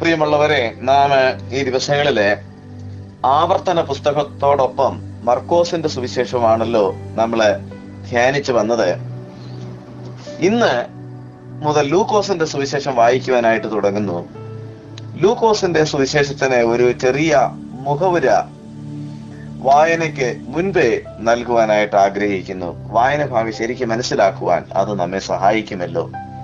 പ്രിയമുള്ളവരെ നാം ഈ ദിവസങ്ങളിലെ ആവർത്തന പുസ്തകത്തോടൊപ്പം മർക്കോസിന്റെ സുവിശേഷമാണല്ലോ നമ്മള് ധ്യാനിച്ചു വന്നത് ഇന്ന് മുതൽ ലൂക്കോസിന്റെ സുവിശേഷം വായിക്കുവാനായിട്ട് തുടങ്ങുന്നു ലൂക്കോസിന്റെ സുവിശേഷത്തിന് ഒരു ചെറിയ മുഖവുര വായനയ്ക്ക് മുൻപേ നൽകുവാനായിട്ട് ആഗ്രഹിക്കുന്നു വായന ഭാവി ശരിക്കും മനസ്സിലാക്കുവാൻ അത് നമ്മെ സഹായിക്കുമല്ലോ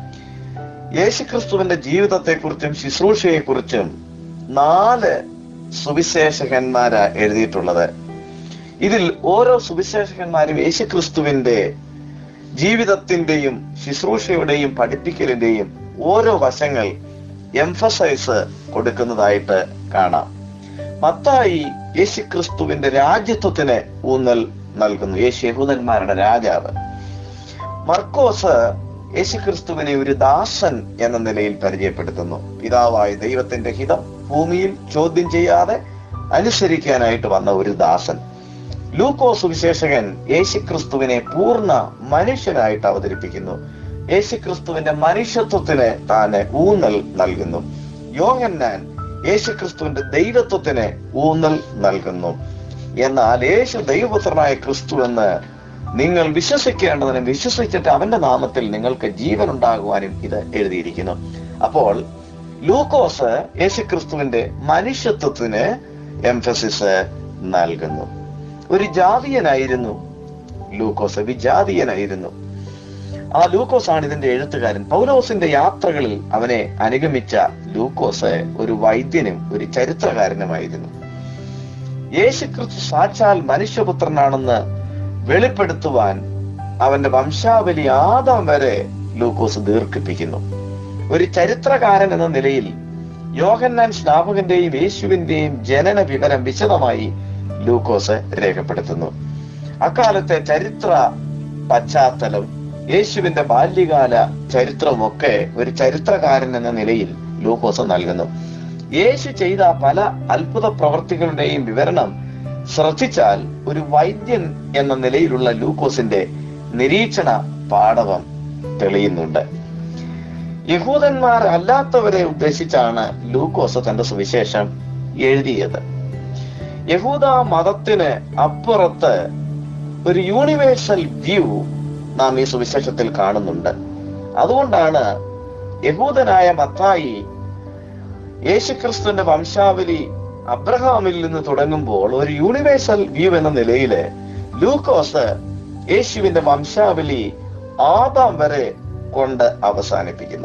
യേശുക്രിസ്തുവിന്റെ ജീവിതത്തെക്കുറിച്ചും ശുശ്രൂഷയെക്കുറിച്ചും നാല് സുവിശേഷകന്മാരാ എഴുതിയിട്ടുള്ളത് ഇതിൽ ഓരോ സുവിശേഷകന്മാരും യേശുക്രിസ്തുവിന്റെ ജീവിതത്തിന്റെയും ശുശ്രൂഷയുടെയും പഠിപ്പിക്കലിന്റെയും ഓരോ വശങ്ങൾ എംഫസൈസ് കൊടുക്കുന്നതായിട്ട് കാണാം മത്തായി യേശുക്രിസ്തുവിന്റെ രാജ്യത്വത്തിന് ഊന്നൽ നൽകുന്നു യേശു യഹൂദന്മാരുടെ രാജാവ് മർക്കോസ് യേശുക്രിസ്തുവിനെ ഒരു ദാസൻ എന്ന നിലയിൽ പരിചയപ്പെടുത്തുന്നു പിതാവായ ദൈവത്തിന്റെ ഹിതം ഭൂമിയിൽ ചോദ്യം ചെയ്യാതെ അനുസരിക്കാനായിട്ട് വന്ന ഒരു ദാസൻ ലൂക്കോസ് വിശേഷകൻ യേശുക്രിസ്തുവിനെ പൂർണ്ണ മനുഷ്യനായിട്ട് അവതരിപ്പിക്കുന്നു യേശുക്രിസ്തുവിന്റെ മനുഷ്യത്വത്തിന് താന് ഊന്നൽ നൽകുന്നു യോഹന്നാൻ യേശുക്രിസ്തുവിന്റെ ദൈവത്വത്തിന് ഊന്നൽ നൽകുന്നു എന്നാൽ യേശു ദൈവപുത്രനായ ക്രിസ്തു എന്ന് നിങ്ങൾ വിശ്വസിക്കേണ്ടതിനും വിശ്വസിച്ചിട്ട് അവന്റെ നാമത്തിൽ നിങ്ങൾക്ക് ജീവൻ ഉണ്ടാകുവാനും ഇത് എഴുതിയിരിക്കുന്നു അപ്പോൾ ലൂക്കോസ് യേശുക്രിസ്തുവിന്റെ മനുഷ്യത്വത്തിന് എംഫസിസ് നൽകുന്നു ഒരു ജാതീയനായിരുന്നു ലൂക്കോസ് വിജാതീയനായിരുന്നു ആ ലൂക്കോസ് ആണ് ഇതിന്റെ എഴുത്തുകാരൻ പൗലോസിന്റെ യാത്രകളിൽ അവനെ അനുഗമിച്ച ലൂക്കോസ് ഒരു വൈദ്യനും ഒരു ചരിത്രകാരനുമായിരുന്നു യേശുക്രിസ്തു സാക്ഷാൽ മനുഷ്യപുത്രനാണെന്ന് വെളിപ്പെടുത്തുവാൻ അവന്റെ വംശാവലി ആദം വരെ ലൂക്കോസ് ദീർഘിപ്പിക്കുന്നു ഒരു ചരിത്രകാരൻ എന്ന നിലയിൽ യോഹന്നാൻ സ്നാപകന്റെയും യേശുവിന്റെയും ജനന വിവരം വിശദമായി ലൂക്കോസ് രേഖപ്പെടുത്തുന്നു അക്കാലത്തെ ചരിത്ര പശ്ചാത്തലം യേശുവിന്റെ ബാല്യകാല ചരിത്രമൊക്കെ ഒരു ചരിത്രകാരൻ എന്ന നിലയിൽ ലൂക്കോസ് നൽകുന്നു യേശു ചെയ്ത പല അത്ഭുത പ്രവർത്തികളുടെയും വിവരണം ശ്രദ്ധിച്ചാൽ ഒരു വൈദ്യൻ എന്ന നിലയിലുള്ള ലൂക്കോസിന്റെ നിരീക്ഷണ പാടവം തെളിയുന്നുണ്ട് യഹൂദന്മാർ അല്ലാത്തവരെ ഉദ്ദേശിച്ചാണ് ലൂക്കോസ് തന്റെ സുവിശേഷം എഴുതിയത് യഹൂദ മതത്തിന് അപ്പുറത്ത് ഒരു യൂണിവേഴ്സൽ വ്യൂ നാം ഈ സുവിശേഷത്തിൽ കാണുന്നുണ്ട് അതുകൊണ്ടാണ് യഹൂദനായ മത്തായി യേശുക്രിസ്തുവിന്റെ വംശാവലി അബ്രഹാമിൽ നിന്ന് തുടങ്ങുമ്പോൾ ഒരു യൂണിവേഴ്സൽ വ്യൂ എന്ന നിലയില് ലൂക്കോസ് യേശുവിന്റെ വംശാവലി ആദാം വരെ കൊണ്ട് അവസാനിപ്പിക്കുന്നു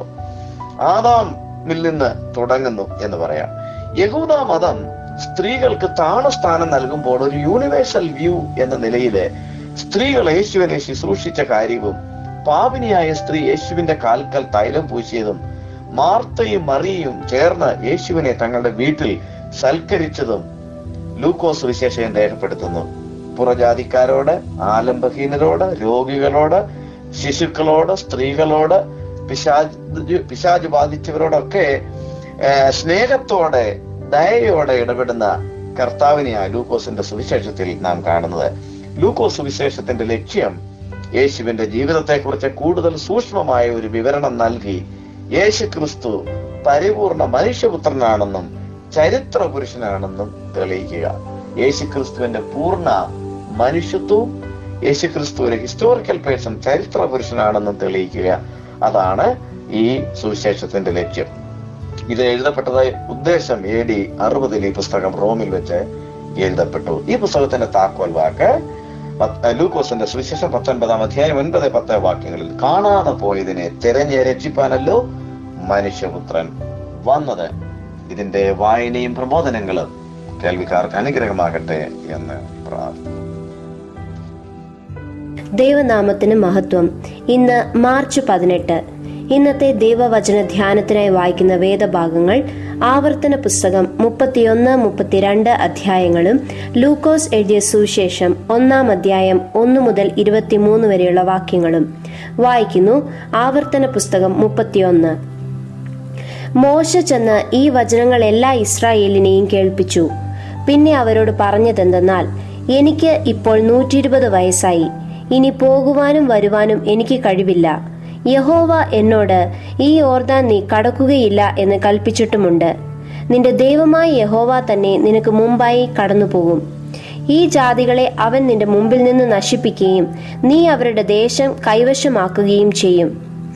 ആദാമിൽ നിന്ന് തുടങ്ങുന്നു എന്ന് പറയാം യഹൂദ മതം സ്ത്രീകൾക്ക് താണസ്ഥാനം നൽകുമ്പോൾ ഒരു യൂണിവേഴ്സൽ വ്യൂ എന്ന നിലയില് സ്ത്രീകൾ യേശുവിനെ ശുശ്രൂഷിച്ച കാര്യവും പാപിനിയായ സ്ത്രീ യേശുവിന്റെ കാൽക്കൽ തൈലം പൂശിയതും മാർത്തയും മറിയയും ചേർന്ന് യേശുവിനെ തങ്ങളുടെ വീട്ടിൽ സൽക്കരിച്ചതും ലൂക്കോസ് വിശേഷം രേഖപ്പെടുത്തുന്നു പുറജാതിക്കാരോട് ആലംബഹീനരോട് രോഗികളോട് ശിശുക്കളോട് സ്ത്രീകളോട് പിശാജ് പിശാജ് ബാധിച്ചവരോടൊക്കെ ഏർ സ്നേഹത്തോടെ ദയയോടെ ഇടപെടുന്ന കർത്താവിനെയാ ലൂക്കോസിന്റെ സുവിശേഷത്തിൽ നാം കാണുന്നത് ലൂക്കോസ് സുവിശേഷത്തിന്റെ ലക്ഷ്യം യേശുവിന്റെ ജീവിതത്തെക്കുറിച്ച് കൂടുതൽ സൂക്ഷ്മമായ ഒരു വിവരണം നൽകി യേശു ക്രിസ്തു പരിപൂർണ മനുഷ്യപുത്രനാണെന്നും ചരിത്ര പുരുഷനാണെന്നും തെളിയിക്കുക യേശു ക്രിസ്തുവിന്റെ പൂർണ്ണ മനുഷ്യത്വവും യേശു ക്രിസ്തു ഒരു ഹിസ്റ്റോറിക്കൽ പേഴ്സൺ ചരിത്ര പുരുഷനാണെന്നും തെളിയിക്കുക അതാണ് ഈ സുവിശേഷത്തിന്റെ ലക്ഷ്യം ഇത് എഴുതപ്പെട്ടതായി ഉദ്ദേശം എ ഡി അറുപതിൽ ഈ പുസ്തകം റോമിൽ വെച്ച് എഴുതപ്പെട്ടു ഈ പുസ്തകത്തിന്റെ താക്കോൽ വാക്ക് പത്ത് ലൂക്കോസിന്റെ സുവിശേഷം പത്തൊൻപതാം അധ്യായം ഒൻപത് പത്ത് വാക്യങ്ങളിൽ കാണാതെ പോയതിനെ തിരഞ്ഞ് രക്ഷിപ്പാനല്ലോ മനുഷ്യപുത്രൻ വന്നത് ഇതിന്റെ വായനയും പ്രബോധനങ്ങളും കേൾവിക്കാർക്ക് അനുഗ്രഹമാകട്ടെ എന്ന് പ്രാർത്ഥന ദൈവനാമത്തിന് മഹത്വം ഇന്ന് മാർച്ച് പതിനെട്ട് ഇന്നത്തെ ദൈവവചന ധ്യാനത്തിനായി വായിക്കുന്ന വേദഭാഗങ്ങൾ ആവർത്തന പുസ്തകം മുപ്പത്തിയൊന്ന് മുപ്പത്തിരണ്ട് അധ്യായങ്ങളും ലൂക്കോസ് എഴുതിയ സുവിശേഷം ഒന്നാം അധ്യായം ഒന്നു മുതൽ ഇരുപത്തിമൂന്ന് വരെയുള്ള വാക്യങ്ങളും വായിക്കുന്നു ആവർത്തന പുസ്തകം മുപ്പത്തിയൊന്ന് മോശ ചെന്ന് ഈ വചനങ്ങൾ എല്ലാ ഇസ്രായേലിനെയും കേൾപ്പിച്ചു പിന്നെ അവരോട് പറഞ്ഞതെന്തെന്നാൽ എനിക്ക് ഇപ്പോൾ നൂറ്റി ഇരുപത് വയസ്സായി ഇനി പോകുവാനും വരുവാനും എനിക്ക് കഴിവില്ല യഹോവ എന്നോട് ഈ ഓർദാൻ നീ കടക്കുകയില്ല എന്ന് കൽപ്പിച്ചിട്ടുമുണ്ട് നിന്റെ ദൈവമായ യഹോവ തന്നെ നിനക്ക് മുമ്പായി കടന്നുപോകും ഈ ജാതികളെ അവൻ നിന്റെ മുമ്പിൽ നിന്ന് നശിപ്പിക്കുകയും നീ അവരുടെ ദേശം കൈവശമാക്കുകയും ചെയ്യും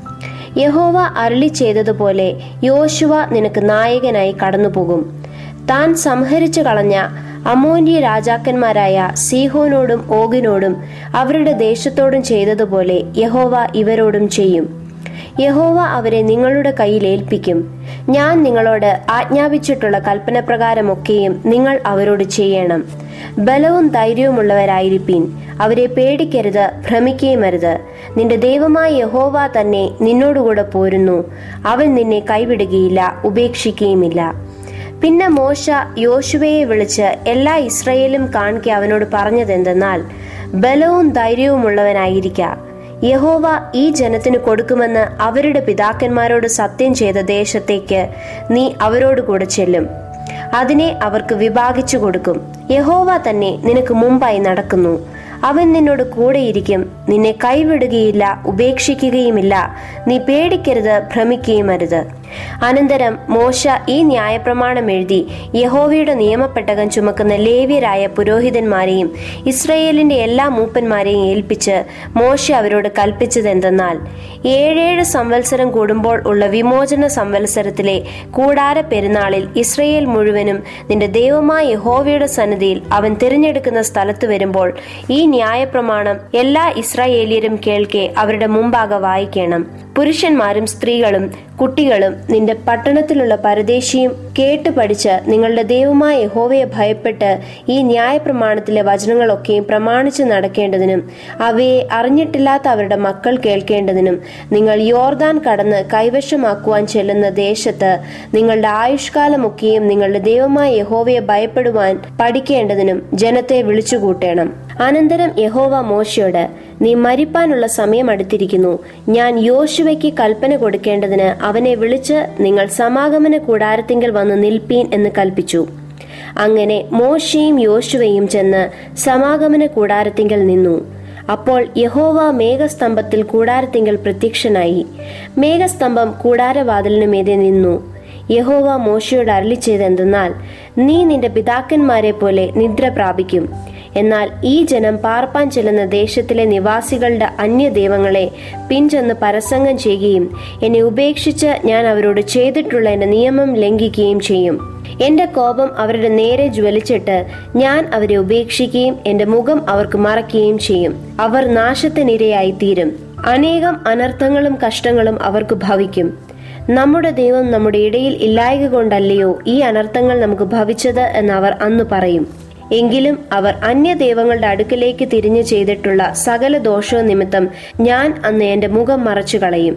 യഹോവ അരുളി ചെയ്തതുപോലെ യോശുവ നിനക്ക് നായകനായി കടന്നുപോകും താൻ സംഹരിച്ചു കളഞ്ഞ അമോന്യ രാജാക്കന്മാരായ സീഹോനോടും ഓഗിനോടും അവരുടെ ദേശത്തോടും ചെയ്തതുപോലെ യഹോവ ഇവരോടും ചെയ്യും യഹോവ അവരെ നിങ്ങളുടെ കയ്യിൽ ഏൽപ്പിക്കും ഞാൻ നിങ്ങളോട് ആജ്ഞാപിച്ചിട്ടുള്ള കൽപ്പനപ്രകാരമൊക്കെയും നിങ്ങൾ അവരോട് ചെയ്യണം ബലവും ധൈര്യവുമുള്ളവരായിരിപ്പീൻ അവരെ പേടിക്കരുത് ഭ്രമിക്കുകയും അരുത് നിന്റെ ദൈവമായ യഹോവ തന്നെ നിന്നോടുകൂടെ പോരുന്നു അവൻ നിന്നെ കൈവിടുകയില്ല ഉപേക്ഷിക്കുകയുമില്ല പിന്നെ മോശ യോശുവയെ വിളിച്ച് എല്ലാ ഇസ്രയേലും കാണിക്കെ അവനോട് പറഞ്ഞതെന്തെന്നാൽ ബലവും ധൈര്യവുമുള്ളവനായിരിക്ക യഹോവ ഈ ജനത്തിന് കൊടുക്കുമെന്ന് അവരുടെ പിതാക്കന്മാരോട് സത്യം ചെയ്ത ദേശത്തേക്ക് നീ അവരോട് കൂടെ ചെല്ലും അതിനെ അവർക്ക് വിഭാഗിച്ചു കൊടുക്കും യഹോവ തന്നെ നിനക്ക് മുമ്പായി നടക്കുന്നു അവൻ നിന്നോട് കൂടെയിരിക്കും നിന്നെ കൈവിടുകയില്ല ഉപേക്ഷിക്കുകയുമില്ല നീ പേടിക്കരുത് ഭ്രമിക്കുകയും അരുത് അനന്തരം മോശ ഈ ന്യായപ്രമാണം എഴുതി യഹോവയുടെ നിയമപ്പെട്ടകം ചുമക്കുന്ന ലേവ്യരായ പുരോഹിതന്മാരെയും ഇസ്രയേലിന്റെ എല്ലാ മൂപ്പന്മാരെയും ഏൽപ്പിച്ച് മോശ അവരോട് കൽപ്പിച്ചതെന്തെന്നാൽ ഏഴേഴ് സംവത്സരം കൂടുമ്പോൾ ഉള്ള വിമോചന സംവത്സരത്തിലെ കൂടാര പെരുന്നാളിൽ ഇസ്രയേൽ മുഴുവനും നിന്റെ ദൈവമായ യഹോവയുടെ സന്നിധിയിൽ അവൻ തിരഞ്ഞെടുക്കുന്ന സ്ഥലത്ത് വരുമ്പോൾ ഈ ന്യായപ്രമാണം എല്ലാ ഇസ്രായേലിയരും കേൾക്കെ അവരുടെ മുമ്പാകെ വായിക്കണം പുരുഷന്മാരും സ്ത്രീകളും കുട്ടികളും നിന്റെ പട്ടണത്തിലുള്ള പരദേശിയും കേട്ട് പഠിച്ച് നിങ്ങളുടെ ദൈവമായ യഹോവയെ ഭയപ്പെട്ട് ഈ ന്യായപ്രമാണത്തിലെ വചനങ്ങളൊക്കെയും പ്രമാണിച്ചു നടക്കേണ്ടതിനും അവയെ അറിഞ്ഞിട്ടില്ലാത്ത അവരുടെ മക്കൾ കേൾക്കേണ്ടതിനും നിങ്ങൾ യോർദാൻ കടന്ന് കൈവശമാക്കുവാൻ ചെല്ലുന്ന ദേശത്ത് നിങ്ങളുടെ ആയുഷ്കാലമൊക്കെയും നിങ്ങളുടെ ദൈവമായ യഹോവയെ ഭയപ്പെടുവാൻ പഠിക്കേണ്ടതിനും ജനത്തെ വിളിച്ചുകൂട്ടണം അനന്തരം യഹോവ മോശയോട് നീ മരിപ്പാനുള്ള സമയം അടുത്തിരിക്കുന്നു ഞാൻ യോശുവയ്ക്ക് കൽപ്പന കൊടുക്കേണ്ടതിന് അവനെ വിളിച്ച് നിങ്ങൾ സമാഗമന കൂടാരത്തിങ്കൽ വന്ന് നിൽപ്പീൻ എന്ന് കൽപ്പിച്ചു അങ്ങനെ മോശയും യോശുവയും ചെന്ന് സമാഗമന കൂടാരത്തിങ്കൽ നിന്നു അപ്പോൾ യഹോവ മേഘസ്തംഭത്തിൽ കൂടാരത്തിങ്കൽ പ്രത്യക്ഷനായി മേഘസ്തംഭം കൂടാരവാതിലിനു മീതെ നിന്നു യഹോവ മോശയോട് അരളി ചെയ്തെന്തെന്നാൽ നീ നിന്റെ പിതാക്കന്മാരെ പോലെ നിദ്ര പ്രാപിക്കും എന്നാൽ ഈ ജനം പാർപ്പാൻ ചെല്ലുന്ന ദേശത്തിലെ നിവാസികളുടെ അന്യദൈവങ്ങളെ പിൻചെന്ന് പരസംഗം ചെയ്യുകയും എന്നെ ഉപേക്ഷിച്ച് ഞാൻ അവരോട് ചെയ്തിട്ടുള്ള എന്റെ നിയമം ലംഘിക്കുകയും ചെയ്യും എന്റെ കോപം അവരുടെ നേരെ ജ്വലിച്ചിട്ട് ഞാൻ അവരെ ഉപേക്ഷിക്കുകയും എന്റെ മുഖം അവർക്ക് മറയ്ക്കുകയും ചെയ്യും അവർ നാശത്തിനിരയായി തീരും അനേകം അനർത്ഥങ്ങളും കഷ്ടങ്ങളും അവർക്ക് ഭവിക്കും നമ്മുടെ ദൈവം നമ്മുടെ ഇടയിൽ ഇല്ലായക കൊണ്ടല്ലയോ ഈ അനർത്ഥങ്ങൾ നമുക്ക് ഭവിച്ചത് എന്ന് അവർ അന്ന് പറയും എങ്കിലും അവർ അന്യദൈവങ്ങളുടെ അടുക്കലേക്ക് തിരിഞ്ഞു ചെയ്തിട്ടുള്ള സകല ദോഷവും നിമിത്തം ഞാൻ അന്ന് എന്റെ മുഖം മറച്ചു കളയും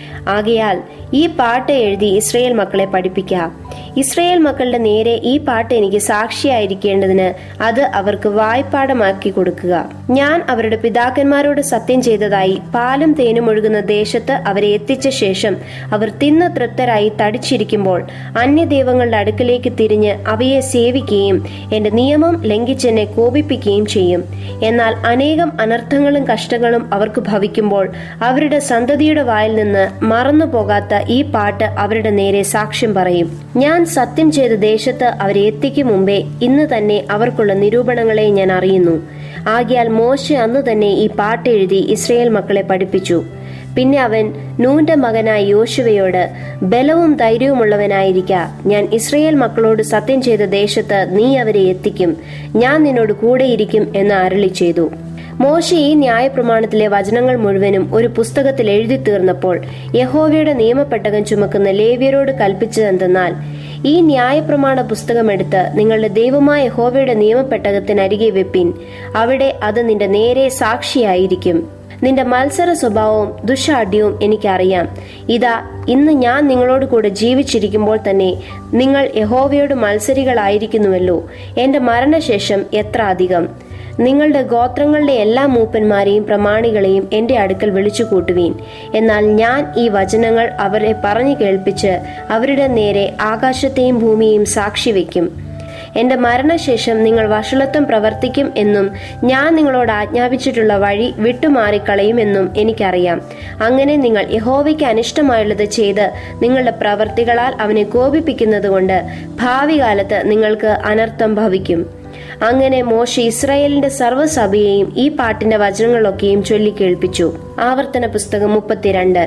ആകയാൽ ഈ പാട്ട് എഴുതി ഇസ്രയേൽ മക്കളെ പഠിപ്പിക്കുക ഇസ്രയേൽ മക്കളുടെ നേരെ ഈ പാട്ട് എനിക്ക് സാക്ഷിയായിരിക്കേണ്ടതിന് അത് അവർക്ക് വായ്പാടമാക്കി കൊടുക്കുക ഞാൻ അവരുടെ പിതാക്കന്മാരോട് സത്യം ചെയ്തതായി പാലും തേനും ഒഴുകുന്ന ദേശത്ത് അവരെ എത്തിച്ച ശേഷം അവർ തിന്ന് തൃപ്തരായി തടിച്ചിരിക്കുമ്പോൾ അന്യദൈവങ്ങളുടെ അടുക്കലേക്ക് തിരിഞ്ഞ് അവയെ സേവിക്കുകയും എന്റെ നിയമം ലംഘിച്ചെന്നെ കോപിപ്പിക്കുകയും ചെയ്യും എന്നാൽ അനേകം അനർത്ഥങ്ങളും കഷ്ടങ്ങളും അവർക്ക് ഭവിക്കുമ്പോൾ അവരുടെ സന്തതിയുടെ വായിൽ നിന്ന് മറന്നു പോകാത്ത ഈ പാട്ട് അവരുടെ നേരെ സാക്ഷ്യം പറയും ഞാൻ സത്യം ചെയ്ത ദേശത്ത് അവരെ എത്തിക്കും മുമ്പേ ഇന്ന് തന്നെ അവർക്കുള്ള നിരൂപണങ്ങളെ ഞാൻ അറിയുന്നു ആകിയാൽ മോശ അന്നു തന്നെ ഈ പാട്ട് എഴുതി ഇസ്രയേൽ മക്കളെ പഠിപ്പിച്ചു പിന്നെ അവൻ നൂന്റെ മകനായ യോശുവയോട് ബലവും ധൈര്യവുമുള്ളവനായിരിക്ക ഞാൻ ഇസ്രയേൽ മക്കളോട് സത്യം ചെയ്ത ദേശത്ത് നീ അവരെ എത്തിക്കും ഞാൻ നിന്നോട് കൂടെയിരിക്കും എന്ന് അരളി ചെയ്തു മോശ ഈ ന്യായപ്രമാണത്തിലെ വചനങ്ങൾ മുഴുവനും ഒരു പുസ്തകത്തിൽ എഴുതി തീർന്നപ്പോൾ യഹോവയുടെ നിയമപ്പെട്ടകം ചുമക്കുന്ന ലേവ്യരോട് കൽപ്പിച്ചതെന്തെന്നാൽ ഈ ന്യായപ്രമാണ പുസ്തകമെടുത്ത് നിങ്ങളുടെ ദൈവമായ യഹോവയുടെ നിയമപ്പെട്ടകത്തിനരികെ വെപ്പിൻ അവിടെ അത് നിന്റെ നേരെ സാക്ഷിയായിരിക്കും നിന്റെ മത്സര സ്വഭാവവും ദുഷാഢ്യവും എനിക്കറിയാം ഇതാ ഇന്ന് ഞാൻ നിങ്ങളോട് കൂടെ ജീവിച്ചിരിക്കുമ്പോൾ തന്നെ നിങ്ങൾ യഹോവയോട് മത്സരികളായിരിക്കുന്നുവല്ലോ എന്റെ മരണശേഷം എത്ര അധികം നിങ്ങളുടെ ഗോത്രങ്ങളുടെ എല്ലാ മൂപ്പന്മാരെയും പ്രമാണികളെയും എന്റെ അടുക്കൽ വിളിച്ചു കൂട്ടുവീൻ എന്നാൽ ഞാൻ ഈ വചനങ്ങൾ അവരെ പറഞ്ഞു കേൾപ്പിച്ച് അവരുടെ നേരെ ആകാശത്തെയും ഭൂമിയെയും സാക്ഷി വയ്ക്കും എന്റെ മരണശേഷം നിങ്ങൾ വഷളത്വം പ്രവർത്തിക്കും എന്നും ഞാൻ നിങ്ങളോട് ആജ്ഞാപിച്ചിട്ടുള്ള വഴി വിട്ടുമാറിക്കളയുമെന്നും എനിക്കറിയാം അങ്ങനെ നിങ്ങൾ യഹോവയ്ക്ക് അനിഷ്ടമായുള്ളത് ചെയ്ത് നിങ്ങളുടെ പ്രവർത്തികളാൽ അവനെ കോപിപ്പിക്കുന്നതുകൊണ്ട് ഭാവി കാലത്ത് നിങ്ങൾക്ക് അനർത്ഥം ഭവിക്കും അങ്ങനെ മോശ ഇസ്രായേലിന്റെ സർവ്വസഭയെയും ഈ പാട്ടിന്റെ വചനങ്ങളൊക്കെയും ചൊല്ലിക്കേൾപ്പിച്ചു ആവർത്തന പുസ്തകം മുപ്പത്തിരണ്ട്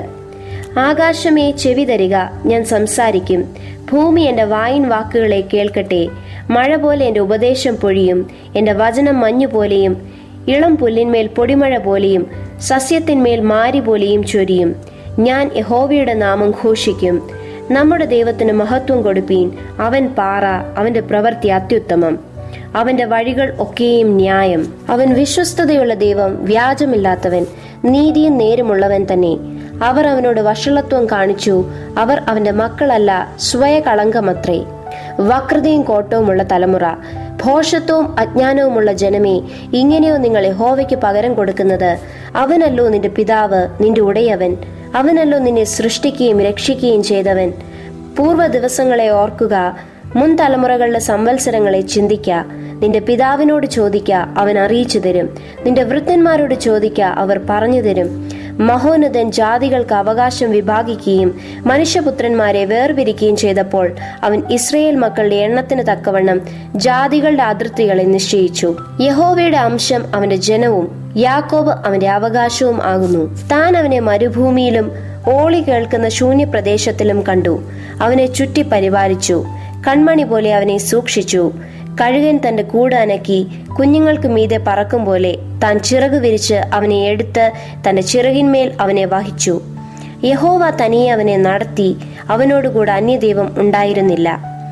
ആകാശമേ ചെവി തരിക ഞാൻ സംസാരിക്കും ഭൂമി എന്റെ വായിൻ വാക്കുകളെ കേൾക്കട്ടെ മഴ പോലെ എന്റെ ഉപദേശം പൊഴിയും എന്റെ വചനം മഞ്ഞു പോലെയും ഇളം പുല്ലിന്മേൽ പൊടിമഴ പോലെയും സസ്യത്തിന്മേൽ മാരി പോലെയും ചൊരിയും ഞാൻ യഹോവയുടെ നാമം ഘോഷിക്കും നമ്മുടെ ദൈവത്തിന് മഹത്വം കൊടുപ്പീൻ അവൻ പാറ അവന്റെ പ്രവൃത്തി അത്യുത്തമം അവന്റെ വഴികൾ ഒക്കെയും ന്യായം അവൻ വിശ്വസ്തതയുള്ള ദൈവം വ്യാജമില്ലാത്തവൻ നീതിയും നേരുമുള്ളവൻ തന്നെ അവർ അവനോട് വഷളത്വം കാണിച്ചു അവർ അവന്റെ മക്കളല്ല സ്വയകളങ്കമത്രേ വക്രതയും കോട്ടവുമുള്ള തലമുറ ഭോഷത്വവും അജ്ഞാനവുമുള്ള ജനമേ ഇങ്ങനെയോ നിങ്ങൾ യഹോവയ്ക്ക് പകരം കൊടുക്കുന്നത് അവനല്ലോ നിന്റെ പിതാവ് നിന്റെ ഉടയവൻ അവനല്ലോ നിന്നെ സൃഷ്ടിക്കുകയും രക്ഷിക്കുകയും ചെയ്തവൻ പൂർവ്വ ദിവസങ്ങളെ ഓർക്കുക മുൻ തലമുറകളുടെ സംവത്സരങ്ങളെ ചിന്തിക്ക നിന്റെ പിതാവിനോട് ചോദിക്ക അവൻ അറിയിച്ചു തരും നിന്റെ വൃദ്ധന്മാരോട് ചോദിക്ക അവർ പറഞ്ഞു തരും മഹോന്നതൻ ജാതികൾക്ക് അവകാശം വിഭാഗിക്കുകയും മനുഷ്യപുത്രന്മാരെ വേർപിരിക്കുകയും ചെയ്തപ്പോൾ അവൻ ഇസ്രയേൽ മക്കളുടെ എണ്ണത്തിന് തക്കവണ്ണം ജാതികളുടെ അതിർത്തികളെ നിശ്ചയിച്ചു യഹോവയുടെ അംശം അവന്റെ ജനവും യാക്കോബ് അവന്റെ അവകാശവും ആകുന്നു താൻ അവനെ മരുഭൂമിയിലും ഓളി കേൾക്കുന്ന ശൂന്യപ്രദേശത്തിലും കണ്ടു അവനെ ചുറ്റി പരിപാലിച്ചു കൺമണി പോലെ അവനെ സൂക്ഷിച്ചു കഴുകൻ തന്റെ കൂട് അനക്കി കുഞ്ഞുങ്ങൾക്ക് മീതെ പറക്കും പോലെ താൻ ചിറക് വിരിച്ച് അവനെ എടുത്ത് തന്റെ ചിറകിന്മേൽ അവനെ വഹിച്ചു യഹോവ തനിയെ അവനെ നടത്തി അവനോടുകൂടെ അന്യദൈവം ഉണ്ടായിരുന്നില്ല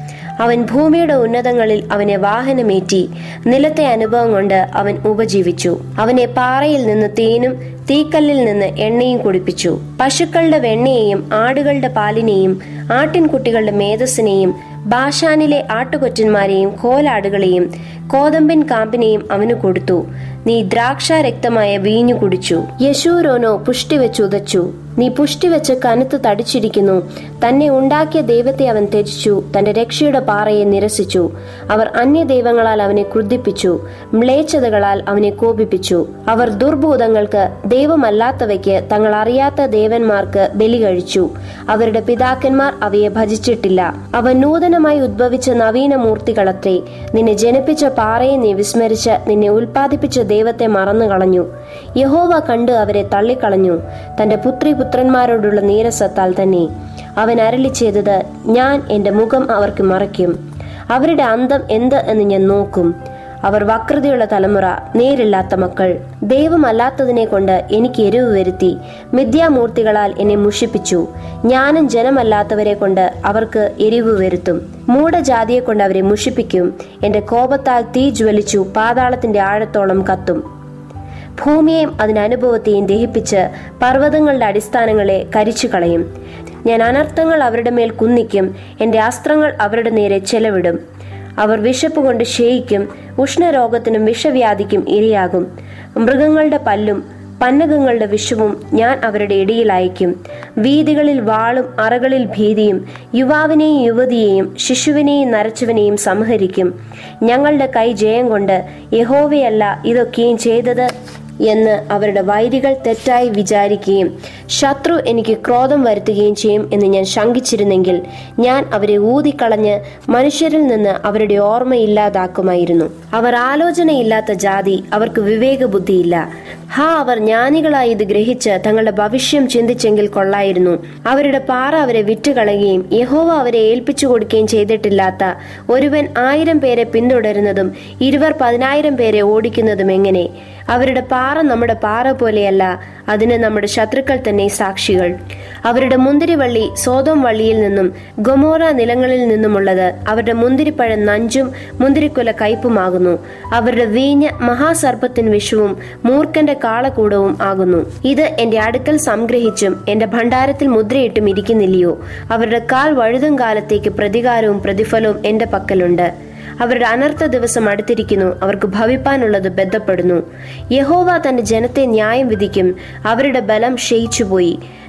അവൻ ഭൂമിയുടെ ഉന്നതങ്ങളിൽ അവനെ വാഹനമേറ്റി നിലത്തെ അനുഭവം കൊണ്ട് അവൻ ഉപജീവിച്ചു അവനെ പാറയിൽ നിന്ന് തേനും തീക്കല്ലിൽ നിന്ന് എണ്ണയും കുടിപ്പിച്ചു പശുക്കളുടെ വെണ്ണയെയും ആടുകളുടെ പാലിനെയും ആട്ടിൻകുട്ടികളുടെ മേധസ്സിനെയും ബാഷാനിലെ ആട്ടുകൊറ്റന്മാരെയും കോലാടുകളെയും കോതമ്പിൻ കാമ്പിനെയും അവന് കൊടുത്തു നീ ദ്രാക്ഷാരക്തമായ വീഞ്ഞു കുടിച്ചു യശൂരോനോ പുഷ്ടി വെച്ച് ഉതച്ചു നീ പുഷ്ടി വെച്ച് കനത്ത് തടിച്ചിരിക്കുന്നു തന്നെ ഉണ്ടാക്കിയ ദൈവത്തെ അവൻ ത്യജിച്ചു തന്റെ രക്ഷയുടെ പാറയെ നിരസിച്ചു അവർ അന്യദൈവങ്ങളാൽ അവനെ ക്രുദ്ധിപ്പിച്ചു മ്ലേച്ഛതകളാൽ അവനെ കോപിപ്പിച്ചു അവർ ദുർഭൂതങ്ങൾക്ക് ദൈവമല്ലാത്തവയ്ക്ക് തങ്ങൾ അറിയാത്ത ദേവന്മാർക്ക് ബലി കഴിച്ചു അവരുടെ പിതാക്കന്മാർ അവയെ ഭജിച്ചിട്ടില്ല അവ നൂതനമായി ഉദ്ഭവിച്ച നവീന മൂർത്തികളത്രേ നിന്നെ ജനിപ്പിച്ച പാറയെ നീ വിസ്മരിച്ച് നിന്നെ ഉൽപ്പാദിപ്പിച്ച ദൈവത്തെ മറന്നു കളഞ്ഞു യഹോവ കണ്ട് അവരെ തള്ളിക്കളഞ്ഞു തന്റെ പുത്രി പുത്രന്മാരോടുള്ള നീരസത്താൽ തന്നെ അവൻ അരളി ചെയ്തത് ഞാൻ എന്റെ മുഖം അവർക്ക് മറയ്ക്കും അവരുടെ അന്തം എന്ത് എന്ന് ഞാൻ നോക്കും അവർ വക്രതയുള്ള തലമുറ നേരില്ലാത്ത മക്കൾ ദൈവമല്ലാത്തതിനെ കൊണ്ട് എനിക്ക് എരിവ് വരുത്തി മിഥ്യാമൂർത്തികളാൽ എന്നെ മുഷിപ്പിച്ചു ഞാനും ജനമല്ലാത്തവരെ കൊണ്ട് അവർക്ക് എരിവ് വരുത്തും മൂഢജാതിയെ കൊണ്ട് അവരെ മുഷിപ്പിക്കും എന്റെ കോപത്താൽ തീ ജ്വലിച്ചു പാതാളത്തിന്റെ ആഴത്തോളം കത്തും ഭൂമിയെയും അതിന്റെ അനുഭവത്തെയും ദഹിപ്പിച്ച് പർവ്വതങ്ങളുടെ അടിസ്ഥാനങ്ങളെ കരിച്ചു കളയും ഞാൻ അനർത്ഥങ്ങൾ അവരുടെ മേൽ കുന്നിക്കും എന്റെ അസ്ത്രങ്ങൾ അവരുടെ നേരെ ചെലവിടും അവർ വിശപ്പ് കൊണ്ട് ക്ഷയിക്കും ഉഷ്ണരോഗത്തിനും വിഷവ്യാധിക്കും ഇരയാകും മൃഗങ്ങളുടെ പല്ലും പന്നകങ്ങളുടെ വിഷവും ഞാൻ അവരുടെ ഇടയിൽ അയക്കും വീതികളിൽ വാളും അറകളിൽ ഭീതിയും യുവാവിനെയും യുവതിയെയും ശിശുവിനെയും നരച്ചവനെയും സംഹരിക്കും ഞങ്ങളുടെ കൈ ജയം കൊണ്ട് യഹോവയല്ല ഇതൊക്കെയും ചെയ്തത് എന്ന് അവരുടെ വൈരികൾ തെറ്റായി വിചാരിക്കുകയും ശത്രു എനിക്ക് ക്രോധം വരുത്തുകയും ചെയ്യും എന്ന് ഞാൻ ശങ്കിച്ചിരുന്നെങ്കിൽ ഞാൻ അവരെ ഊതിക്കളഞ്ഞ് മനുഷ്യരിൽ നിന്ന് അവരുടെ ഓർമ്മയില്ലാതാക്കുമായിരുന്നു അവർ ആലോചനയില്ലാത്ത ജാതി അവർക്ക് വിവേക ബുദ്ധിയില്ല ഹാ അവർ ജ്ഞാനികളായി ഇത് ഗ്രഹിച്ച് തങ്ങളുടെ ഭവിഷ്യം ചിന്തിച്ചെങ്കിൽ കൊള്ളായിരുന്നു അവരുടെ പാറ അവരെ വിറ്റുകളയുകയും യഹോവ അവരെ ഏൽപ്പിച്ചു കൊടുക്കുകയും ചെയ്തിട്ടില്ലാത്ത ഒരുവൻ ആയിരം പേരെ പിന്തുടരുന്നതും ഇരുവർ പതിനായിരം പേരെ ഓടിക്കുന്നതും എങ്ങനെ അവരുടെ പാറ നമ്മുടെ പാറ പോലെയല്ല അതിന് നമ്മുടെ ശത്രുക്കൾ തന്നെ സാക്ഷികൾ അവരുടെ മുന്തിരിവള്ളി സോതോം വള്ളിയിൽ നിന്നും ഗൊമോറ നിലങ്ങളിൽ നിന്നുമുള്ളത് അവരുടെ മുന്തിരിപ്പഴം നഞ്ചും മുന്തിരിക്കുല കയ്പുമാകുന്നു അവരുടെ വീഞ്ഞ് മഹാസർപ്പത്തിന് വിഷവും മൂർഖന്റെ കാളകൂടവും ആകുന്നു ഇത് എന്റെ അടുക്കൽ സംഗ്രഹിച്ചും എന്റെ ഭണ്ഡാരത്തിൽ മുദ്രയിട്ടും ഇരിക്കുന്നില്ലയോ അവരുടെ കാൽ വഴുതും കാലത്തേക്ക് പ്രതികാരവും പ്രതിഫലവും എന്റെ പക്കലുണ്ട് അവരുടെ അനർത്ഥ ദിവസം അടുത്തിരിക്കുന്നു അവർക്ക് ഭവിപ്പാനുള്ളത് ബന്ധപ്പെടുന്നു യഹോവ തന്റെ ജനത്തെ ന്യായം വിധിക്കും അവരുടെ ബലം ക്ഷയിച്ചുപോയി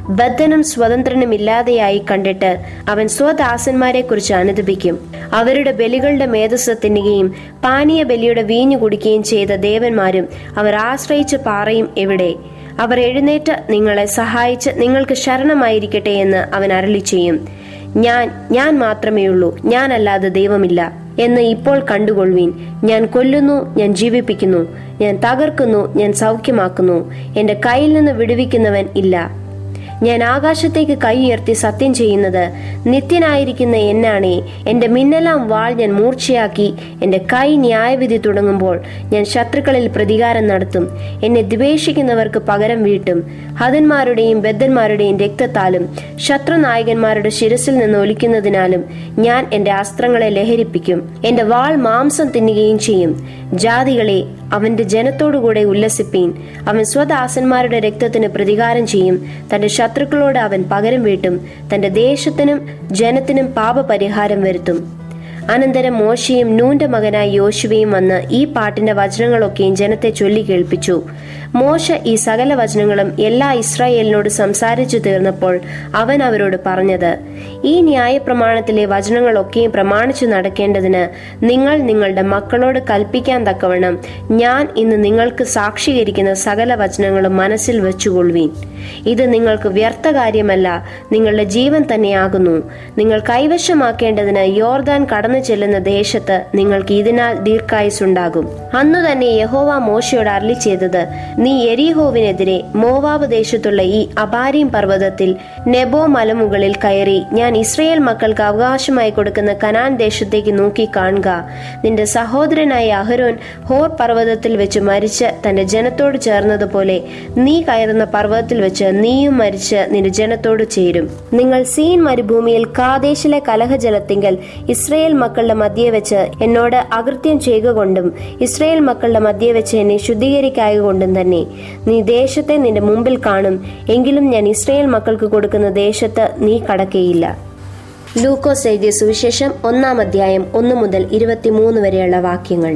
ബദ്ധനും സ്വതന്ത്രനും ഇല്ലാതെയായി കണ്ടിട്ട് അവൻ സ്വദാസന്മാരെ കുറിച്ച് അനുദപിക്കും അവരുടെ ബലികളുടെ മേധസ് തിന്നുകയും പാനീയ ബലിയുടെ വീഞ്ഞു കുടിക്കുകയും ചെയ്ത ദേവന്മാരും അവർ ആശ്രയിച്ച പാറയും എവിടെ അവർ എഴുന്നേറ്റ് നിങ്ങളെ സഹായിച്ച് നിങ്ങൾക്ക് ശരണമായിരിക്കട്ടെ എന്ന് അവൻ അരളി ചെയ്യും ഞാൻ ഞാൻ മാത്രമേ ഉള്ളൂ ഞാനല്ലാതെ ദൈവമില്ല എന്ന് ഇപ്പോൾ കണ്ടുകൊള്ളുവീൻ ഞാൻ കൊല്ലുന്നു ഞാൻ ജീവിപ്പിക്കുന്നു ഞാൻ തകർക്കുന്നു ഞാൻ സൗഖ്യമാക്കുന്നു എന്റെ കയ്യിൽ നിന്ന് വിടുവിക്കുന്നവൻ ഇല്ല ഞാൻ ആകാശത്തേക്ക് കൈ ഉയർത്തി സത്യം ചെയ്യുന്നത് നിത്യനായിരിക്കുന്ന എന്നാണേ എന്റെ മിന്നലാം വാൾ ഞാൻ മൂർച്ചയാക്കി എന്റെ കൈ ന്യായവിധി തുടങ്ങുമ്പോൾ ഞാൻ ശത്രുക്കളിൽ പ്രതികാരം നടത്തും എന്നെ ദ്വേഷിക്കുന്നവർക്ക് പകരം വീട്ടും ഹതന്മാരുടെയും ബദ്ധന്മാരുടെയും രക്തത്താലും ശത്രുനായകന്മാരുടെ ശിരസിൽ നിന്ന് ഒലിക്കുന്നതിനാലും ഞാൻ എന്റെ അസ്ത്രങ്ങളെ ലഹരിപ്പിക്കും എന്റെ വാൾ മാംസം തിന്നുകയും ചെയ്യും ജാതികളെ അവന്റെ ജനത്തോടുകൂടെ ഉല്ലസിപ്പീൻ അവൻ സ്വദാസന്മാരുടെ രക്തത്തിന് പ്രതികാരം ചെയ്യും തന്റെ ശത്രുക്കളോട് അവൻ പകരം വീട്ടും തന്റെ ദേശത്തിനും ജനത്തിനും പാപപരിഹാരം വരുത്തും അനന്തരം മോശയും നൂന്റെ മകനായ യോശുവയും വന്ന് ഈ പാട്ടിന്റെ വചനങ്ങളൊക്കെയും ജനത്തെ ചൊല്ലി കേൾപ്പിച്ചു മോശ ഈ സകല വചനങ്ങളും എല്ലാ ഇസ്രായേലിനോട് സംസാരിച്ചു തീർന്നപ്പോൾ അവൻ അവരോട് പറഞ്ഞത് ഈ ന്യായപ്രമാണത്തിലെ വചനങ്ങളൊക്കെയും പ്രമാണിച്ചു നടക്കേണ്ടതിന് നിങ്ങൾ നിങ്ങളുടെ മക്കളോട് കൽപ്പിക്കാൻ തക്കവണ്ണം ഞാൻ ഇന്ന് നിങ്ങൾക്ക് സാക്ഷീകരിക്കുന്ന സകല വചനങ്ങളും മനസ്സിൽ വെച്ചുകൊള്ളുവീൻ ഇത് നിങ്ങൾക്ക് വ്യർത്ഥ കാര്യമല്ല നിങ്ങളുടെ ജീവൻ തന്നെയാകുന്നു നിങ്ങൾ കൈവശമാക്കേണ്ടതിന് യോർദാൻ കടന്നു ചെല്ലുന്ന ദേശത്ത് നിങ്ങൾക്ക് ഇതിനാൽ ദീർഘായുസുണ്ടാകും അന്നു തന്നെ യഹോവ മോശയോട് അരളി ചെയ്തത് നീ എരിഹോവിനെതിരെ മോവാബ് ദേശത്തുള്ള ഈ അബാരീം പർവ്വതത്തിൽ നെബോ മലമുകളിൽ കയറി ഞാൻ ഇസ്രയേൽ മക്കൾക്ക് അവകാശമായി കൊടുക്കുന്ന കനാൻ ദേശത്തേക്ക് നോക്കി കാണുക നിന്റെ സഹോദരനായ അഹരോൻ ഹോർ പർവ്വതത്തിൽ വെച്ച് മരിച്ച് തന്റെ ജനത്തോട് ചേർന്നതുപോലെ നീ കയറുന്ന പർവ്വതത്തിൽ വെച്ച് നീയും മരിച്ച് നിന്റെ ജനത്തോട് ചേരും നിങ്ങൾ സീൻ മരുഭൂമിയിൽ കാദേശിലെ കലഹജലത്തിങ്കൽ ഇസ്രയേൽ മക്കളുടെ മധ്യേ വെച്ച് എന്നോട് അകൃത്യം ചെയ്യുക കൊണ്ടും ഇസ്രയേൽ മക്കളുടെ മധ്യേ വെച്ച് എന്നെ ശുദ്ധീകരിക്കായ കൊണ്ടും തന്നെ നീ ദേശത്തെ നിന്റെ മുമ്പിൽ കാണും എങ്കിലും ഞാൻ ഇസ്രയേൽ മക്കൾക്ക് കൊടുക്കുന്ന ദേശത്ത് നീ കടക്കയില്ല ലൂക്കോസ് എഴുതിയ സുവിശേഷം ഒന്നാം അധ്യായം ഒന്ന് മുതൽ ഇരുപത്തിമൂന്ന് വരെയുള്ള വാക്യങ്ങൾ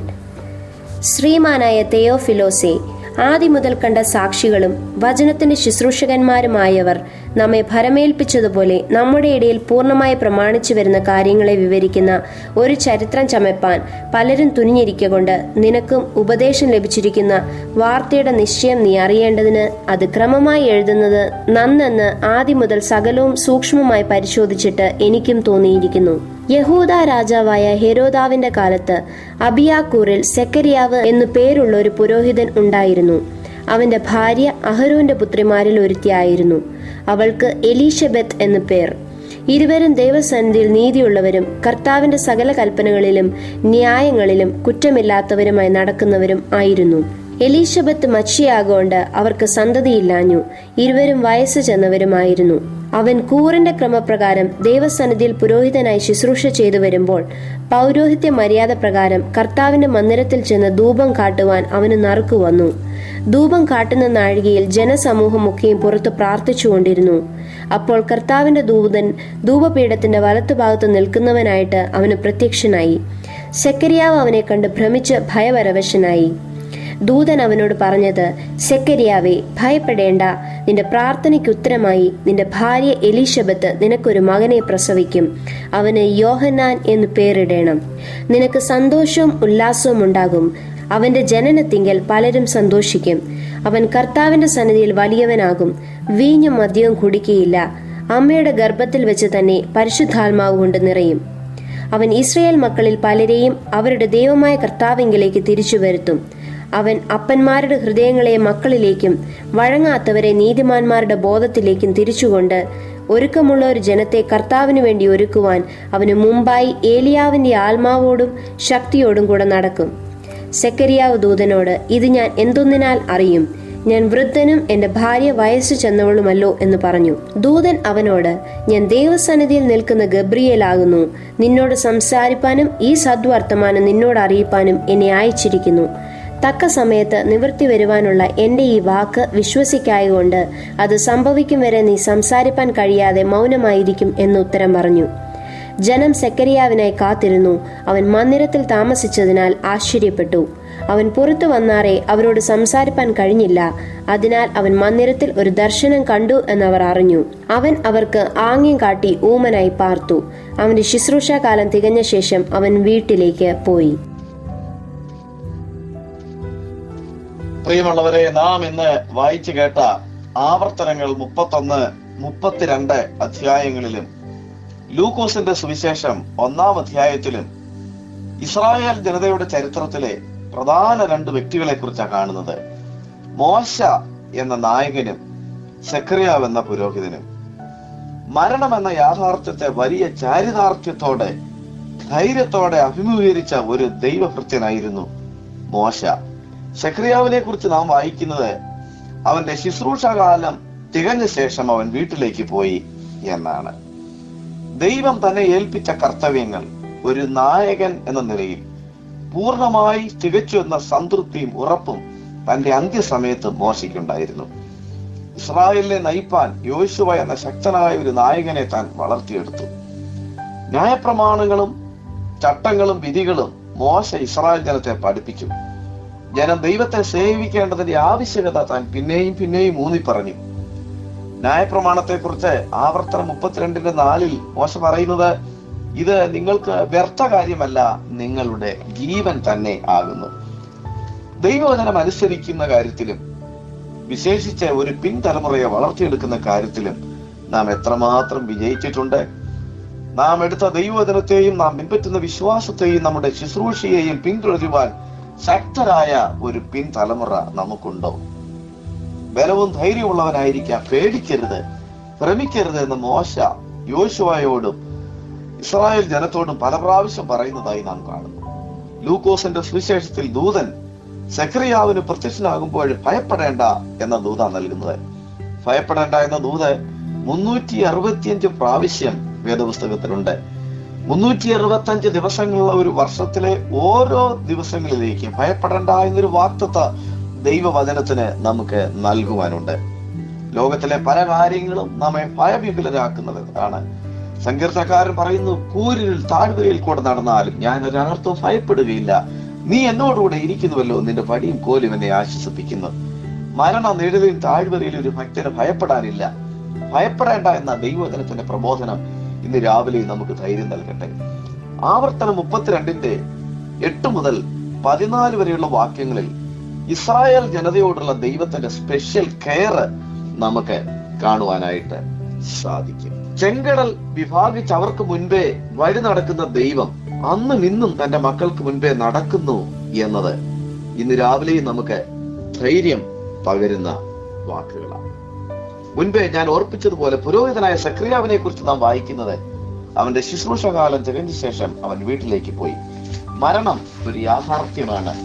ശ്രീമാനായ തെയോഫിലോസെ ആദ്യം മുതൽ കണ്ട സാക്ഷികളും വചനത്തിന്റെ ശുശ്രൂഷകന്മാരുമായവർ നമ്മെ ഭരമേൽപ്പിച്ചതുപോലെ നമ്മുടെ ഇടയിൽ പൂർണ്ണമായി പ്രമാണിച്ചു വരുന്ന കാര്യങ്ങളെ വിവരിക്കുന്ന ഒരു ചരിത്രം ചമപ്പാൻ പലരും തുനിഞ്ഞിരിക്കൊണ്ട് നിനക്കും ഉപദേശം ലഭിച്ചിരിക്കുന്ന വാർത്തയുടെ നിശ്ചയം നീ അറിയേണ്ടതിന് അത് ക്രമമായി എഴുതുന്നത് നന്നെന്ന് ആദ്യം മുതൽ സകലവും സൂക്ഷ്മമായി പരിശോധിച്ചിട്ട് എനിക്കും തോന്നിയിരിക്കുന്നു യഹൂദ രാജാവായ ഹെരോദാവിന്റെ കാലത്ത് അബിയാക്കൂറിൽ സെക്കരിയാവ് എന്നു പേരുള്ള ഒരു പുരോഹിതൻ ഉണ്ടായിരുന്നു അവന്റെ ഭാര്യ അഹരോന്റെ പുത്രിമാരിൽ ഒരുത്തിയായിരുന്നു അവൾക്ക് എലീഷബത്ത് എന്നു പേർ ഇരുവരും ദൈവസന്നിധിയിൽ നീതിയുള്ളവരും കർത്താവിന്റെ സകല കൽപ്പനകളിലും ന്യായങ്ങളിലും കുറ്റമില്ലാത്തവരുമായി നടക്കുന്നവരും ആയിരുന്നു എലീഷബത്ത് മച്ചിയാകൊണ്ട് അവർക്ക് സന്തതിയില്ലാഞ്ഞു ഇരുവരും വയസ്സ് ചെന്നവരുമായിരുന്നു അവൻ കൂറിന്റെ ക്രമപ്രകാരം ദൈവസന്നിധിയിൽ പുരോഹിതനായി ശുശ്രൂഷ ചെയ്തു വരുമ്പോൾ പൗരോഹിത്യ മര്യാദ പ്രകാരം കർത്താവിന്റെ മന്ദിരത്തിൽ ചെന്ന് ധൂപം കാട്ടുവാൻ അവന് നറുക്കു വന്നു ധൂപം കാട്ടുന്ന നാഴികയിൽ ജനസമൂഹമൊക്കെയും പുറത്ത് പ്രാർത്ഥിച്ചുകൊണ്ടിരുന്നു അപ്പോൾ കർത്താവിന്റെ ദൂതൻ ധൂപപീഠത്തിന്റെ വലത്തുഭാഗത്ത് നിൽക്കുന്നവനായിട്ട് അവന് പ്രത്യക്ഷനായി സെക്കരിയാവ് അവനെ കണ്ട് ഭ്രമിച്ച് ഭയപരവശനായി ദൂതൻ അവനോട് പറഞ്ഞത് സെക്കരിയാവേ ഭയപ്പെടേണ്ട നിന്റെ പ്രാർത്ഥനയ്ക്ക് ഉത്തരമായി നിന്റെ ഭാര്യ എലീഷബത്ത് നിനക്കൊരു മകനെ പ്രസവിക്കും അവന് യോഹന്നാൻ എന്ന് പേരിടണം നിനക്ക് സന്തോഷവും ഉല്ലാസവും ഉണ്ടാകും അവന്റെ ജനനത്തിങ്കൽ പലരും സന്തോഷിക്കും അവൻ കർത്താവിന്റെ സന്നിധിയിൽ വലിയവനാകും വീഞ്ഞും മദ്യവും കുടിക്കുകയില്ല അമ്മയുടെ ഗർഭത്തിൽ വെച്ച് തന്നെ പരിശുദ്ധാത്മാവ് കൊണ്ട് നിറയും അവൻ ഇസ്രയേൽ മക്കളിൽ പലരെയും അവരുടെ ദൈവമായ കർത്താവിങ്കിലേക്ക് തിരിച്ചു വരുത്തും അവൻ അപ്പന്മാരുടെ ഹൃദയങ്ങളെ മക്കളിലേക്കും വഴങ്ങാത്തവരെ നീതിമാന്മാരുടെ ബോധത്തിലേക്കും തിരിച്ചുകൊണ്ട് ഒരുക്കമുള്ള ഒരു ജനത്തെ കർത്താവിനു വേണ്ടി ഒരുക്കുവാൻ അവന് മുമ്പായി ഏലിയാവിന്റെ ആത്മാവോടും ശക്തിയോടും കൂടെ നടക്കും സെക്കരിയാവ് ദൂതനോട് ഇത് ഞാൻ എന്തൊന്നിനാൽ അറിയും ഞാൻ വൃദ്ധനും എന്റെ ഭാര്യ വയസ്സു ചെന്നവളുമല്ലോ എന്ന് പറഞ്ഞു ദൂതൻ അവനോട് ഞാൻ ദൈവസന്നിധിയിൽ നിൽക്കുന്ന ഗബ്രിയേലാകുന്നു നിന്നോട് സംസാരിപ്പാനും ഈ സദ്വർത്തമാനം നിന്നോട് അറിയിപ്പാനും എന്നെ അയച്ചിരിക്കുന്നു തക്ക സമയത്ത് നിവൃത്തി വരുവാനുള്ള എന്റെ ഈ വാക്ക് വിശ്വസിക്കായകൊണ്ട് അത് സംഭവിക്കും വരെ നീ സംസാരിപ്പാൻ കഴിയാതെ മൗനമായിരിക്കും എന്ന് ഉത്തരം പറഞ്ഞു ജനം സെക്കരിയാവിനായി കാത്തിരുന്നു അവൻ മന്ദിരത്തിൽ താമസിച്ചതിനാൽ ആശ്ചര്യപ്പെട്ടു അവൻ പുറത്തു വന്നാറേ അവരോട് സംസാരിപ്പാൻ കഴിഞ്ഞില്ല അതിനാൽ അവൻ മന്ദിരത്തിൽ ഒരു ദർശനം കണ്ടു എന്നവർ അറിഞ്ഞു അവൻ അവർക്ക് ആംഗ്യം കാട്ടി ഊമനായി പാർത്തു അവന്റെ ശുശ്രൂഷാകാലം തികഞ്ഞ ശേഷം അവൻ വീട്ടിലേക്ക് പോയി പ്രിയമുള്ളവരെ നാം ഇന്ന് വായിച്ചു കേട്ട ആവർത്തനങ്ങൾ മുപ്പത്തൊന്ന് മുപ്പത്തിരണ്ട് അധ്യായങ്ങളിലും ലൂക്കോസിന്റെ സുവിശേഷം ഒന്നാം അധ്യായത്തിലും ഇസ്രായേൽ ജനതയുടെ ചരിത്രത്തിലെ പ്രധാന രണ്ട് വ്യക്തികളെ കുറിച്ചാണ് കാണുന്നത് മോശ എന്ന നായകനും സെക്രിയാവ് എന്ന പുരോഹിതനും മരണം എന്ന യാഥാർത്ഥ്യത്തെ വലിയ ചാരിതാർത്ഥ്യത്തോടെ ധൈര്യത്തോടെ അഭിമുഖീകരിച്ച ഒരു ദൈവഭൃത്യനായിരുന്നു മോശ ശക്രിയാവിനെ കുറിച്ച് നാം വായിക്കുന്നത് അവന്റെ ശുശ്രൂഷകാലം തികഞ്ഞ ശേഷം അവൻ വീട്ടിലേക്ക് പോയി എന്നാണ് ദൈവം തന്നെ ഏൽപ്പിച്ച കർത്തവ്യങ്ങൾ ഒരു നായകൻ എന്ന നിലയിൽ പൂർണ്ണമായി തികച്ചു എന്ന സംതൃപ്തിയും ഉറപ്പും തന്റെ അന്ത്യസമയത്ത് മോശയ്ക്കുണ്ടായിരുന്നു ഇസ്രായേലിനെ നയിപ്പാൻ യോശുവ എന്ന ശക്തനായ ഒരു നായകനെ താൻ വളർത്തിയെടുത്തു ന്യായപ്രമാണങ്ങളും ചട്ടങ്ങളും വിധികളും മോശ ഇസ്രായേൽ ജനത്തെ പഠിപ്പിച്ചു ജനം ദൈവത്തെ സേവിക്കേണ്ടതിന്റെ ആവശ്യകത താൻ പിന്നെയും പിന്നെയും ഊന്നി പറഞ്ഞു ന്യായപ്രമാണത്തെ കുറിച്ച് ആവർത്തനം മുപ്പത്തിരണ്ടിന്റെ നാലിൽ മോശ പറയുന്നത് ഇത് നിങ്ങൾക്ക് വ്യർത്ഥ കാര്യമല്ല നിങ്ങളുടെ ജീവൻ തന്നെ ആകുന്നു ദൈവവചനം അനുസരിക്കുന്ന കാര്യത്തിലും വിശേഷിച്ച് ഒരു പിൻതലമുറയെ വളർത്തിയെടുക്കുന്ന കാര്യത്തിലും നാം എത്രമാത്രം വിജയിച്ചിട്ടുണ്ട് നാം എടുത്ത ദൈവവചനത്തെയും നാം പിൻപറ്റുന്ന വിശ്വാസത്തെയും നമ്മുടെ ശുശ്രൂഷയെയും പിന്തുടരുവാൻ ശക്തരായ ഒരു പിൻതലമുറ നമുക്കുണ്ടോ ബലവും ധൈര്യമുള്ളവനായിരിക്കാം പേടിക്കരുത് ഭ്രമിക്കരുത് എന്ന് മോശ യോശുവയോടും ഇസ്രായേൽ ജനത്തോടും പല പ്രാവശ്യം പറയുന്നതായി നാം കാണുന്നു ലൂക്കോസിന്റെ സുവിശേഷത്തിൽ ദൂതൻ സെക്രിയാവിന് പ്രത്യക്ഷനാകുമ്പോൾ ഭയപ്പെടേണ്ട എന്ന ദൂത നൽകുന്നത് ഭയപ്പെടേണ്ട എന്ന ദൂത് മുന്നൂറ്റി അറുപത്തിയഞ്ച് പ്രാവശ്യം വേദപുസ്തകത്തിലുണ്ട് മുന്നൂറ്റി അറുപത്തഞ്ച് ദിവസങ്ങളുള്ള ഒരു വർഷത്തിലെ ഓരോ ദിവസങ്ങളിലേക്കും ഭയപ്പെടേണ്ട എന്നൊരു വാക്തത്വ ദൈവവചനത്തിന് നമുക്ക് നൽകുവാനുണ്ട് ലോകത്തിലെ പല കാര്യങ്ങളും നമ്മെ ഭയവിപുലരാക്കുന്നത് ആണ് സങ്കീർത്തക്കാരൻ പറയുന്നു കൂരിൽ താഴ്വരയിൽ കൂടെ നടന്നാലും ഞാൻ ഒരു അനർത്ഥവും ഭയപ്പെടുകയില്ല നീ എന്നോടുകൂടെ ഇരിക്കുന്നുവല്ലോ നിന്റെ പടിയും കോലും എന്നെ ആശ്വസിപ്പിക്കുന്നു മരണ നിഴലിൽ താഴ്വരയിൽ ഒരു ഭക്തന് ഭയപ്പെടാനില്ല ഭയപ്പെടേണ്ട എന്ന ദൈവവചനത്തിന്റെ പ്രബോധനം ഇന്ന് രാവിലെ നമുക്ക് ധൈര്യം നൽകട്ടെ ആവർത്തനം മുപ്പത്തിരണ്ടിന്റെ എട്ട് മുതൽ പതിനാല് വരെയുള്ള വാക്യങ്ങളിൽ ഇസ്രായേൽ ജനതയോടുള്ള ദൈവത്തിന്റെ സ്പെഷ്യൽ കെയർ നമുക്ക് കാണുവാനായിട്ട് സാധിക്കും ചെങ്കടൽ വിഭാഗിച്ച് അവർക്ക് മുൻപേ വഴി നടക്കുന്ന ദൈവം അന്നും ഇന്നും തന്റെ മക്കൾക്ക് മുൻപേ നടക്കുന്നു എന്നത് ഇന്ന് രാവിലെയും നമുക്ക് ധൈര്യം പകരുന്ന വാക്കുകളാണ് മുൻപേ ഞാൻ ഓർപ്പിച്ചതുപോലെ പുരോഹിതനായ സക്രിയാവിനെ കുറിച്ച് നാം വായിക്കുന്നത് അവന്റെ ശുശ്രൂഷകാലം തികഞ്ഞ ശേഷം അവൻ വീട്ടിലേക്ക് പോയി മരണം ഒരു യാഥാർത്ഥ്യമാണ്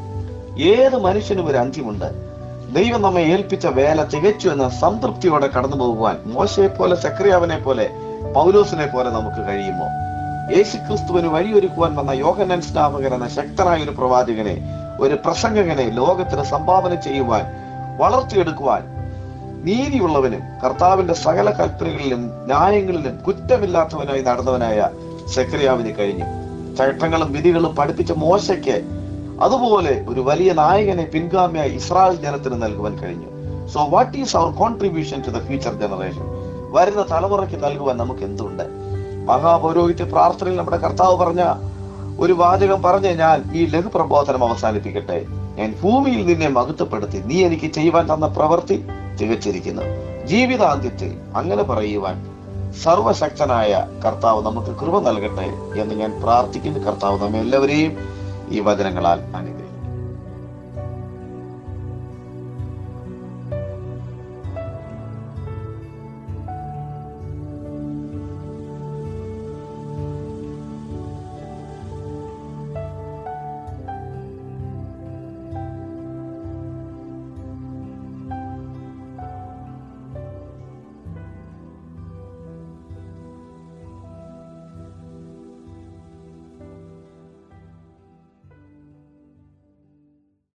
ഏത് മനുഷ്യനും ഒരു അന്ത്യമുണ്ട് ദൈവം നമ്മെ ഏൽപ്പിച്ച വേല തികച്ചു എന്ന സംതൃപ്തിയോടെ കടന്നു പോകുവാൻ മോശയെ പോലെ സക്രിയാവിനെ പോലെ പൗലോസിനെ പോലെ നമുക്ക് കഴിയുമോ യേശുക്രിസ്തുവിന് വഴിയൊരുക്കുവാൻ വന്ന യോഹനൻ സ്നാപകൻ എന്ന ശക്തനായ ഒരു പ്രവാചകനെ ഒരു പ്രസംഗകനെ ലോകത്തിന് സംഭാവന ചെയ്യുവാൻ വളർത്തിയെടുക്കുവാൻ നീതിയുള്ളവനും കർത്താവിന്റെ സകല കൽപ്പനകളിലും ന്യായങ്ങളിലും കുറ്റമില്ലാത്തവനായി നടന്നവനായ സെക്രിയാവിന് കഴിഞ്ഞു ചട്ടങ്ങളും വിധികളും പഠിപ്പിച്ച മോശയ്ക്ക് അതുപോലെ ഒരു വലിയ നായകനെ പിൻഗാമിയായി ഇസ്രായേൽ ജനത്തിന് നൽകുവാൻ കഴിഞ്ഞു so what is our contribution to the future generation വരുന്ന തലമുറയ്ക്ക് നൽകുവാൻ നമുക്ക് എന്തുണ്ട് മഹാപൗരോഹിത്യ പ്രാർത്ഥനയിൽ നമ്മുടെ കർത്താവ് പറഞ്ഞ ഒരു വാചകം പറഞ്ഞ് ഞാൻ ഈ ലഘുപ്രബോധനം അവസാനിപ്പിക്കട്ടെ ഞാൻ ഭൂമിയിൽ നിന്നെ മഹത്വപ്പെടുത്തി നീ എനിക്ക് ചെയ്യുവാൻ തന്ന പ്രവൃത്തി തികച്ചിരിക്കുന്നു ജീവിതാന്ത്യത്തിൽ അങ്ങനെ പറയുവാൻ സർവശക്തനായ കർത്താവ് നമുക്ക് കൃപ നൽകട്ടെ എന്ന് ഞാൻ പ്രാർത്ഥിക്കുന്നു കർത്താവ് നമ്മെ എല്ലാവരെയും ഈ വചനങ്ങളാൽ അനുഗ്രഹിക്കും